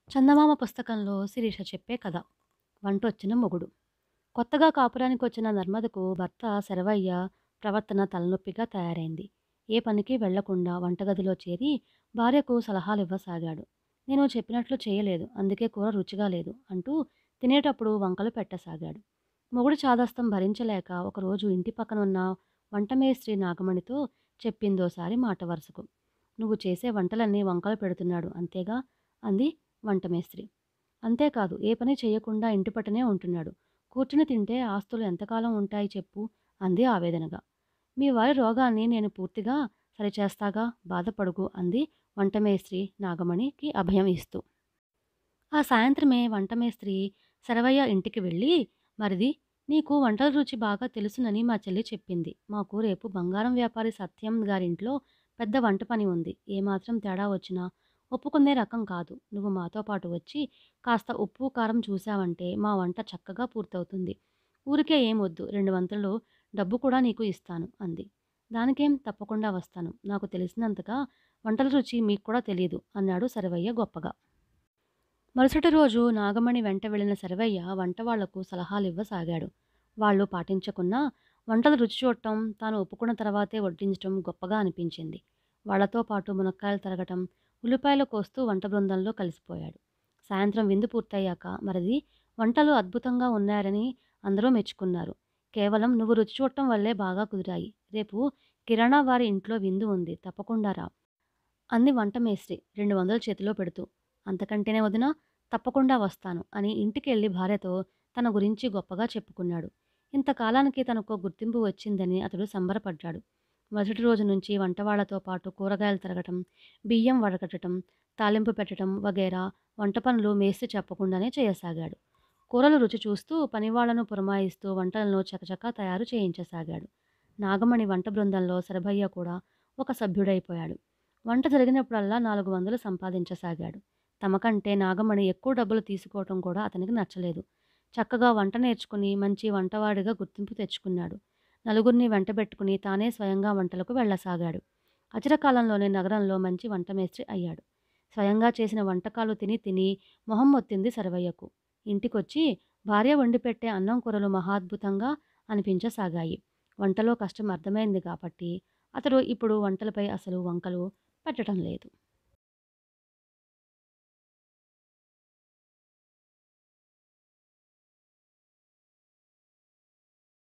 చందమామ పుస్తకంలో శిరీష చెప్పే కథ వంటొచ్చిన మొగుడు కొత్తగా కాపురానికి వచ్చిన నర్మదకు భర్త శరవయ్య ప్రవర్తన తలనొప్పిగా తయారైంది ఏ పనికి వెళ్లకుండా వంటగదిలో చేరి భార్యకు సలహాలివ్వసాగాడు నేను చెప్పినట్లు చేయలేదు అందుకే కూర రుచిగా లేదు అంటూ తినేటప్పుడు వంకలు పెట్టసాగాడు మొగుడు చాదస్తం భరించలేక ఒకరోజు ఇంటి పక్కన ఉన్న వంటమేస్త్రి నాగమణితో చెప్పిందోసారి మాట వరుసకు నువ్వు చేసే వంటలన్నీ వంకలు పెడుతున్నాడు అంతేగా అంది వంటమేస్త్రి అంతేకాదు ఏ పని చేయకుండా ఇంటి పట్టునే ఉంటున్నాడు కూర్చుని తింటే ఆస్తులు ఎంతకాలం ఉంటాయి చెప్పు అంది ఆవేదనగా మీ వారి రోగాన్ని నేను పూర్తిగా సరిచేస్తాగా బాధపడుకు అంది వంటమేస్త్రి నాగమణికి అభయం ఇస్తూ ఆ సాయంత్రమే వంటమేస్త్రి శరవయ్య ఇంటికి వెళ్ళి మరిది నీకు వంటల రుచి బాగా తెలుసునని మా చెల్లి చెప్పింది మాకు రేపు బంగారం వ్యాపారి సత్యం గారింట్లో పెద్ద వంట పని ఉంది ఏమాత్రం తేడా వచ్చినా ఒప్పుకునే రకం కాదు నువ్వు మాతో పాటు వచ్చి కాస్త ఉప్పు కారం చూసావంటే మా వంట చక్కగా పూర్తవుతుంది ఊరికే ఏమొద్దు రెండు వంతులు డబ్బు కూడా నీకు ఇస్తాను అంది దానికేం తప్పకుండా వస్తాను నాకు తెలిసినంతగా వంటల రుచి మీకు కూడా తెలియదు అన్నాడు సరవయ్య గొప్పగా మరుసటి రోజు నాగమణి వెంట వెళ్ళిన సరవయ్య వంట వాళ్లకు సలహాలు ఇవ్వసాగాడు వాళ్ళు పాటించకున్నా వంటల రుచి చూడటం తాను ఒప్పుకున్న తర్వాతే వడ్డించటం గొప్పగా అనిపించింది వాళ్లతో పాటు మునక్కాయలు తరగటం ఉల్లిపాయలు కోస్తూ వంట బృందంలో కలిసిపోయాడు సాయంత్రం విందు పూర్తయ్యాక మరిది వంటలు అద్భుతంగా ఉన్నారని అందరూ మెచ్చుకున్నారు కేవలం నువ్వు రుచి చూడటం వల్లే బాగా కుదిరాయి రేపు కిరాణా వారి ఇంట్లో విందు ఉంది తప్పకుండా రా అంది వంట మేస్త్రి రెండు వందలు చేతిలో పెడుతూ అంతకంటేనే వదినా తప్పకుండా వస్తాను అని ఇంటికి వెళ్ళి భార్యతో తన గురించి గొప్పగా చెప్పుకున్నాడు ఇంతకాలానికి తనకు గుర్తింపు వచ్చిందని అతడు సంబరపడ్డాడు మరుసటి రోజు నుంచి వంటవాళ్లతో పాటు కూరగాయలు తరగటం బియ్యం వడగట్టడం తాలింపు పెట్టడం వగేరా వంట పనులు మేస్త్రి చెప్పకుండానే చేయసాగాడు కూరలు రుచి చూస్తూ పనివాళ్లను పురమాయిస్తూ వంటలను చకచకా తయారు చేయించసాగాడు నాగమణి వంట బృందంలో శరభయ్య కూడా ఒక సభ్యుడైపోయాడు వంట జరిగినప్పుడల్లా నాలుగు వందలు సంపాదించసాగాడు తమకంటే నాగమణి ఎక్కువ డబ్బులు తీసుకోవటం కూడా అతనికి నచ్చలేదు చక్కగా వంట నేర్చుకుని మంచి వంటవాడిగా గుర్తింపు తెచ్చుకున్నాడు నలుగురిని వెంటబెట్టుకుని తానే స్వయంగా వంటలకు వెళ్ళసాగాడు అచిరకాలంలోనే నగరంలో మంచి వంటమేస్త్రి అయ్యాడు స్వయంగా చేసిన వంటకాలు తిని తిని మొహం మొత్తింది సరవయ్యకు ఇంటికొచ్చి భార్య వండిపెట్టే అన్నం కూరలు మహాద్భుతంగా అనిపించసాగాయి వంటలో కష్టం అర్థమైంది కాబట్టి అతడు ఇప్పుడు వంటలపై అసలు వంకలు పెట్టడం లేదు